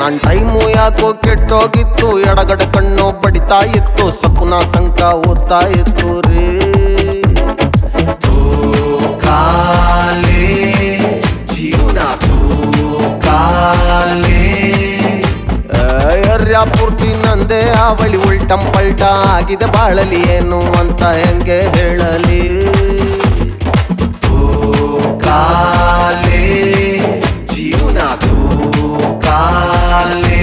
ನನ್ ಟೈಮು ಯಾಕೋ ಕೆಟ್ಟೋಗಿತ್ತು ಎಡಗಡೆ ಕಣ್ಣು ಬಡಿತಾ ಇತ್ತು ಸಪುನ ಸಂಕ ಓದ್ತಾ ಇತ್ತು ರೇ ಕಾಲೇ ಜೀವನ ಕಾಲೇ ಎರ್ಯ ಪೂರ್ತಿ ನಂದೇ ಅವಳಿ ಉಲ್ಟಂ ಪಲ್ಟ ಆಗಿದೆ ಬಾಳಲಿ ಏನು ಅಂತ ಹೆಂಗೆ ಹೇಳಲಿ ಕಾಲೇ ಜೀವನ ಕಾಲೇ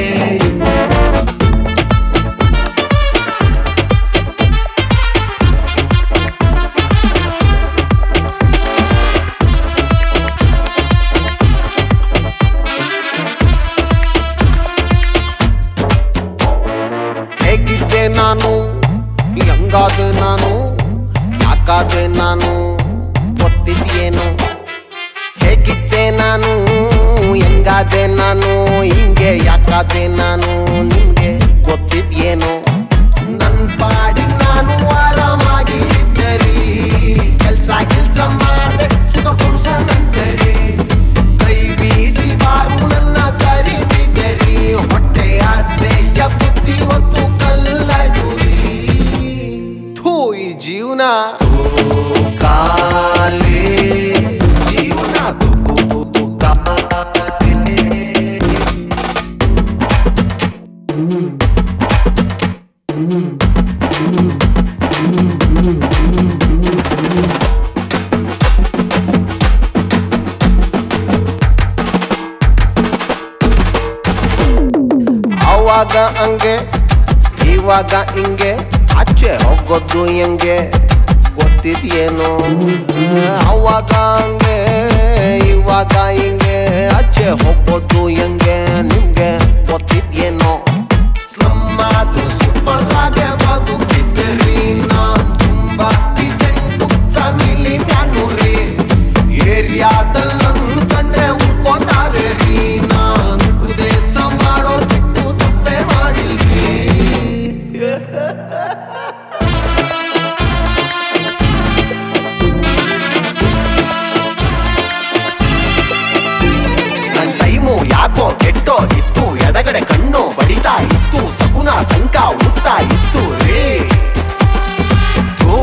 ಹೇಗಿದ್ದೆ ನಾನು ಹೆಂಗಾದೆ ನಾನು ಯಾಕಾದೆ ನಾನು ಗೊತ್ತಿದ್ಯೇನು ಹೇಗಿದ್ದೆ ನಾನು ಹೆಂಗಾದೆ ನಾನು ಹಿಂಗೆ ಯಾಕಾದೆ ನಾನು ನಿಮ್ಗೆ ಗೊತ್ತಿದ್ಯೇನು ನನ್ ಪಾಡಿ ನಾನು ಆರಾಮಾಗಿ ಇದ್ದರಿ ಕೆಲ್ಸ ಕೆಲ್ಸ ಮಾಡ್ದೆ ಸುಖ ಪುರುಷನಂತರಿ ಕೈ ಬೀಸಿ ಬಾರು ನನ್ನ ಕರೀತಿದ್ದರಿ ಹೊಟ್ಟೆ ಆಸೆಯ ಬುದ್ಧಿ ಮತ್ತು ಕಲ್ಲದುರಿ ಥೂ ಈ ಜೀವನ ಕಾಲೇ ಜೀವನ ಕಾಲೇ ಅವಾಗ ಹಂಗೆ ಇವಾಗ ಹಿಂಗೆ ಆಚೆ ಹೋಗೋದು ಹೆಂಗೆ ಗೊತ್ತಿದ್ಯೇನು ಅವಾಗ ಹಂಗೆ ಇವಾಗ ಹಿಂಗೆ ಆಚೆ ಹೋಗೋದು ಹೆಂಗೆ ನಿಮ್ಗೆ ಗೊತ್ತಿದ್ಯೇನೋ ಸ್ಲಮ್ ಆದ್ರೂ ಸೂಪರ್ ಆಗಿ ಬದುಕಿದ್ದೀರಿ ನಾನ್ ತುಂಬಾ ಡಿಸೆಂಟು ಫ್ಯಾಮಿಲಿ ಮ್ಯಾನು ರೀ ಏರಿಯಾದಲ್ಲಿ ನನ್ ಕಂಡ್ರೆ ಉಳ್ಕೋತಾರೆ ರೀ ನಾನ್ ಉಪದೇಶ ಮಾಡೋ ಬಿಟ್ಟು ತಪ್ಪೆ ಮಾಡಿಲ್ರಿ ನನ್ ಟೈಮು ಯಾಕೋ ಕೆಟ್ಟೋ ಇತ್ತು ಎಡಗಡೆ ಕಣ್ಣು ಬಡಿತಾ ಇತ್ತು ಸಗುನ ಸಂಕ ಉತ್ತಾ ಇತ್ತು ರೇ ತೂ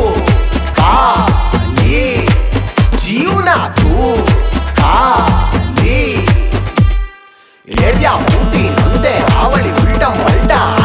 ಕಾಲಿ ಜೀವನ ತೂ ಕಾಲಿ ಏರಿಯಾ ಪೂರ್ತಿ ನಂದೆ ಅವಳಿ ಉಲ್ಟ ಪಲ್ಟ